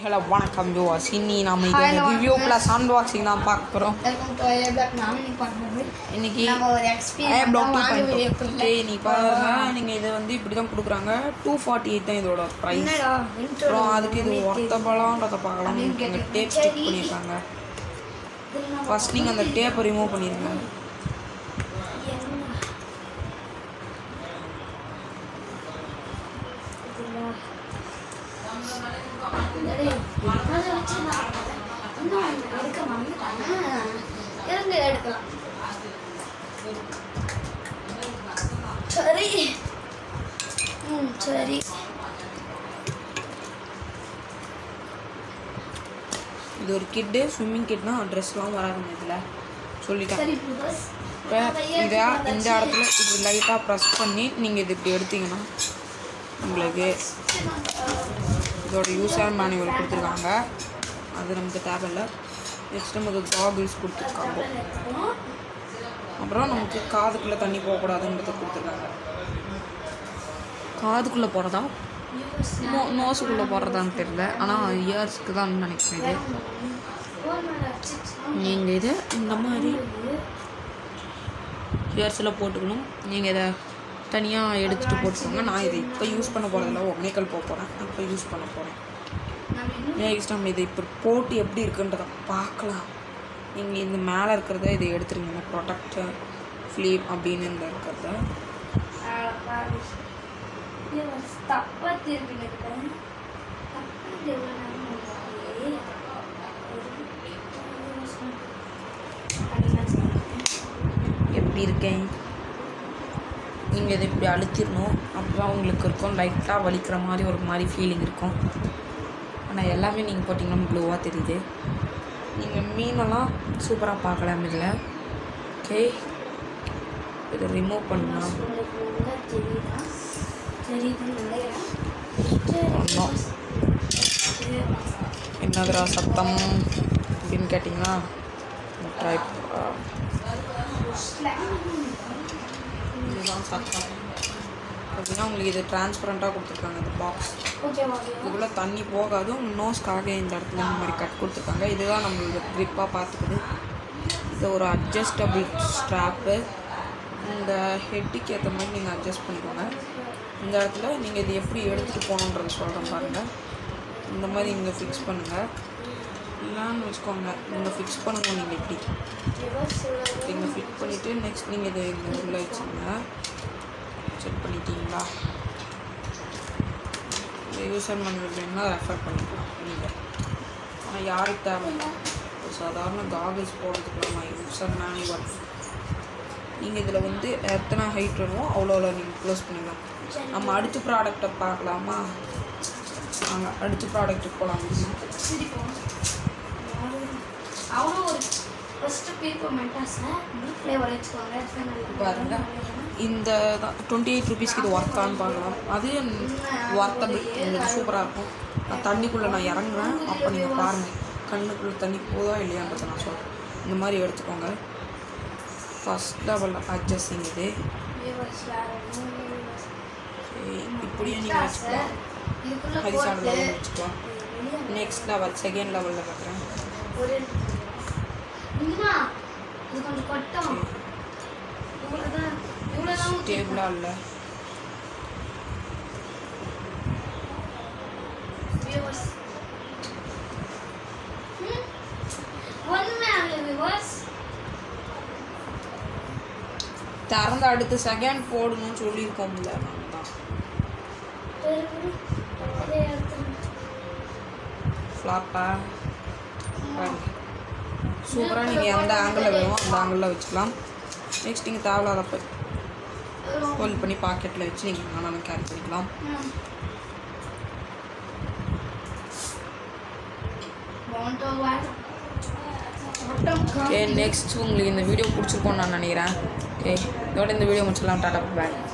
Hello வணக்கம் ஜோவாஸ் இன்னி நம்ம இது Hi, hello, ரிவ்யூ வணக்கம். ப்ளஸ் அன்பாக்சிங் தான் பார்க்க போகிறோம் வெல்கம் டு ஐ பிளாக் நாம இன்னைக்கு பார்க்கும்போது இன்னைக்கு நம்ம ஒரு ஏ எக்ஸ்பீரியன்ஸ் பிளாக் டூ வாங்க வீடியோ பாயிண்ட் ஏய் நீ பாருங்க நீங்கள் இதை வந்து இப்படி தான் கொடுக்குறாங்க டூ ஃபார்ட்டி எயிட் தான் இதோட ப்ரைஸ் என்னடா அப்புறம் அதுக்கு இது ஒர்த்தபலான்றதை பார்க்கலாம் அப்படின்னு இங்கே கேட்டேன். டேப் ஸ்டிக் சரி. பண்ணியிருக்காங்க ஃபர்ஸ்ட் நீங்கள் அந்த டேப்பை ரிமூவ் பண்ணிடுங்க இருந்து எடுக்கலாம் சரி ம் சரி இது ஒரு கிட்டு ஸ்விம்மிங் கிட்னா ட்ரெஸ்லாம் வராதுங்க இதில் சொல்லிட்டேன் சரி பஸ் இப்போ இதை இந்த இடத்துல இது லைட்டாக ப்ரெஸ் பண்ணி நீங்கள் இது இப்படி எடுத்தீங்கன்னா உங்களுக்கு இதோட யூசர் மேனுவல் கொடுத்துருக்காங்க அது நமக்கு தேவையில்ல நெக்ஸ்ட் நமக்கு காகிள்ஸ் கொடுத்துருக்காங்க அப்புறம் நமக்கு காதுக்குள்ளே தண்ணி போகக்கூடாதுன்றது கொடுத்துருக்காங்க காதுக்குள்ளே போகிறதா நோ நோஸுக்குள்ளே போடுறதான்னு தெரியல ஆனால் இயர்ஸ்க்கு தான் நினைக்கிறேன் இது நீங்கள் இதை இந்த மாதிரி இயர்ஸில் போட்டுக்கணும் நீங்கள் இதை தனியாக எடுத்துகிட்டு போட்டுக்கோங்க நான் இதை இப்போ யூஸ் பண்ண போகிறதில்ல ஒமேக்கல் போக போகிறேன் இப்போ யூஸ் பண்ண போகிறேன் நெக்ஸ்ட் நம்ம இதை இப்போ போட்டு எப்படி இருக்குன்றதை பார்க்கலாம் நீங்கள் இந்த மேலே இருக்கிறத இதை எடுத்துருங்க இந்த ப்ரொடக்ட் ஃப்ளீப் அப்படின்னு இந்த இருக்கிறத தப்பா திருப்பி எப்படி இருக்கேன் நீங்கள் இதை இப்படி அழுத்திடணும் அப்போ தான் உங்களுக்கு இருக்கும் லைட்டாக வலிக்கிற மாதிரி ஒரு மாதிரி ஃபீலிங் இருக்கும் ஆனால் எல்லாமே நீங்கள் போட்டிங்கன்னா ப்ளூவாக தெரியுது நீங்கள் மீனெல்லாம் சூப்பராக பார்க்கலாம் இதில் ஓகே இதை ரிமூவ் பண்ணலாம் ஒன்றும் என்னதுடா சத்தம் அப்படின்னு கேட்டிங்கன்னா ட்ரை இதுதான் சத்தம் அப்படின்னா உங்களுக்கு இது டிரான்ஸ்பரண்ட்டாக கொடுத்துருக்காங்க இந்த பாக்ஸ் இதுக்குள்ளே தண்ணி போகாதும் நோஸ்க்காக இந்த இடத்துல இந்த மாதிரி கட் கொடுத்துருக்காங்க இதுதான் நம்மளோட க்ரிப்பாக பார்த்துக்குது இது ஒரு அட்ஜஸ்டபிள் ஸ்ட்ராப்பு இந்த ஹெட்டுக்கு ஏற்ற மாதிரி நீங்கள் அட்ஜஸ்ட் பண்ணிக்கோங்க இந்த இடத்துல நீங்கள் இது எப்படி எடுத்துகிட்டு போகணுன்றது சொல்கிறேன் பாருங்கள் இந்த மாதிரி இங்கே ஃபிக்ஸ் பண்ணுங்கள் இல்லைன்னு வச்சுக்கோங்க இங்கே ஃபிக்ஸ் பண்ணுங்க நீங்கள் இப்படி இங்கே ஃபிட் பண்ணிவிட்டு நெக்ஸ்ட் நீங்கள் இதை இங்கே உள்ளே வச்சுங்க செக் பண்ணிட்டீங்களா இந்த யூசர் மேனுவல் வேணும்னா ரெஃபர் பண்ணிக்கலாம் நீங்கள் ஆனால் யாருக்கு தேவை ஒரு சாதாரண காகிள்ஸ் போடுறதுக்கு நம்ம யூசர் மேனுவல் நீங்கள் இதில் வந்து எத்தனை ஹைட் வேணுமோ அவ்வளோ அவ்வளோ நீங்கள் க்ளோஸ் பண்ணிக்கலாம் நம்ம அடுத்த ப்ராடக்டை பார்க்கலாமா நாங்கள் அடுத்த ப்ராடக்ட்டுக்கு போகலாம் அவனும் ஒரு ஃபர்ஸ்ட் பேப்பர் மெட்டாஸை ப்ளூ ஃப்ளேவர் வச்சுக்கோங்க பாருங்க இந்த டுவெண்ட்டி எயிட் ருபீஸ்க்கு இது ஒர்த்தான்னு பார்க்கலாம் அது ஒர்த்தபிள் உங்களுக்கு சூப்பராக இருக்கும் நான் தண்ணிக்குள்ளே நான் இறங்குவேன் அப்போ நீங்கள் பாருங்கள் கண்ணுக்குள்ளே தண்ணி போதா இல்லையான்றதை நான் சொல்கிறேன் இந்த மாதிரி எடுத்துக்கோங்க ஃபஸ்ட் லெவல் அட்ஜஸ்டிங் இது சரி, இப்படியே நீங்கள் வச்சுக்கலாம் ஹரிசான லெவல் வச்சுக்கலாம் நெக்ஸ்ட் லெவல் செகண்ட் லெவலில் பார்க்குறேன் ஒரு இங்கம்மா இது கொஞ்சம் கொட்டும் இவ்வளோதான் இவ்வளோதான் ஸ்டேபிளாக இல்லை வியூவர்ஸ் ஒன்றுமே ஆகல வியூவர்ஸ் திறந்த அடுத்து செகண்ட் போடணும்னு சொல்லியிருக்கோம்ல நம்ம தான் அதே இடத்துல ஃப்ளாப்பா சூப்பராக நீங்கள் எந்த ஆங்கிளில் வேணுமோ அந்த ஆங்கிளில் வச்சுக்கலாம் நெக்ஸ்ட் நீங்கள் தேவையில்லாதப்ப ஹோல்ட் பண்ணி பாக்கெட்டில் வச்சு நீங்கள் வேணாலும் கேரி பண்ணிக்கலாம் ஓகே நெக்ஸ்ட் உங்களுக்கு இந்த வீடியோ பிடிச்சிருக்கோன்னு நான் நினைக்கிறேன் ஓகே இதோட இந்த வீடியோ முடிச்சிடலாம் டாடா பாய்